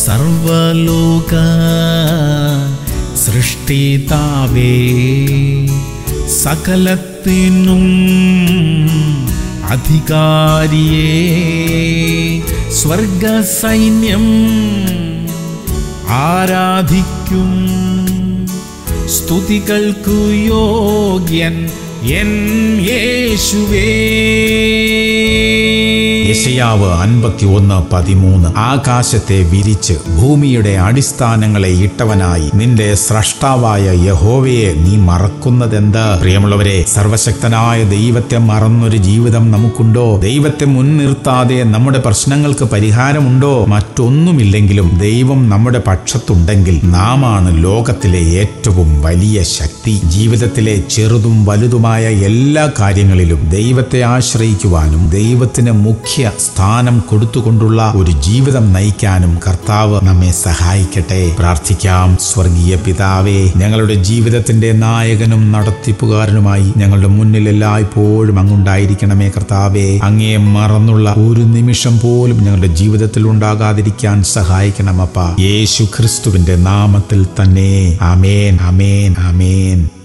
സർവലോക സൃഷ്ടിതാവേ സകലത്തിനും അധികാരിയേ സ്വർഗസൈന്യം ആരാധിക്കും സ്തുതികൾക്കു യോഗ്യൻ എൻ യേശുവേ യശയാവ് അൻപത്തി ഒന്ന് പതിമൂന്ന് ആകാശത്തെ വിരിച്ച് ഭൂമിയുടെ അടിസ്ഥാനങ്ങളെ ഇട്ടവനായി നിന്റെ സ്രഷ്ടാവായ യഹോവയെ നീ മറക്കുന്നതെന്ത് പ്രിയമുള്ളവരെ സർവശക്തനായ ദൈവത്തെ മറന്നൊരു ജീവിതം നമുക്കുണ്ടോ ദൈവത്തെ മുൻനിർത്താതെ നമ്മുടെ പ്രശ്നങ്ങൾക്ക് പരിഹാരമുണ്ടോ മറ്റൊന്നുമില്ലെങ്കിലും ദൈവം നമ്മുടെ പക്ഷത്തുണ്ടെങ്കിൽ നാമാണ് ലോകത്തിലെ ഏറ്റവും വലിയ ശക്തി ജീവിതത്തിലെ ചെറുതും വലുതുമായ എല്ലാ കാര്യങ്ങളിലും ദൈവത്തെ ആശ്രയിക്കുവാനും ദൈവത്തിന് മുഖ്യ സ്ഥാനം കൊടുത്തുകൊണ്ടുള്ള ഒരു ജീവിതം നയിക്കാനും കർത്താവ് നമ്മെ സഹായിക്കട്ടെ പ്രാർത്ഥിക്കാം സ്വർഗീയ പിതാവേ ഞങ്ങളുടെ ജീവിതത്തിന്റെ നായകനും നടത്തിപ്പുകാരനുമായി ഞങ്ങളുടെ മുന്നിൽ എല്ലായ്പ്പോഴും അങ്ങുണ്ടായിരിക്കണമേ കർത്താവേ അങ്ങേ മറന്നുള്ള ഒരു നിമിഷം പോലും ഞങ്ങളുടെ ജീവിതത്തിൽ ഉണ്ടാകാതിരിക്കാൻ സഹായിക്കണമപ്പ യേശു ക്രിസ്തുവിന്റെ നാമത്തിൽ തന്നെ അമേൻ അമേൻ അമേൻ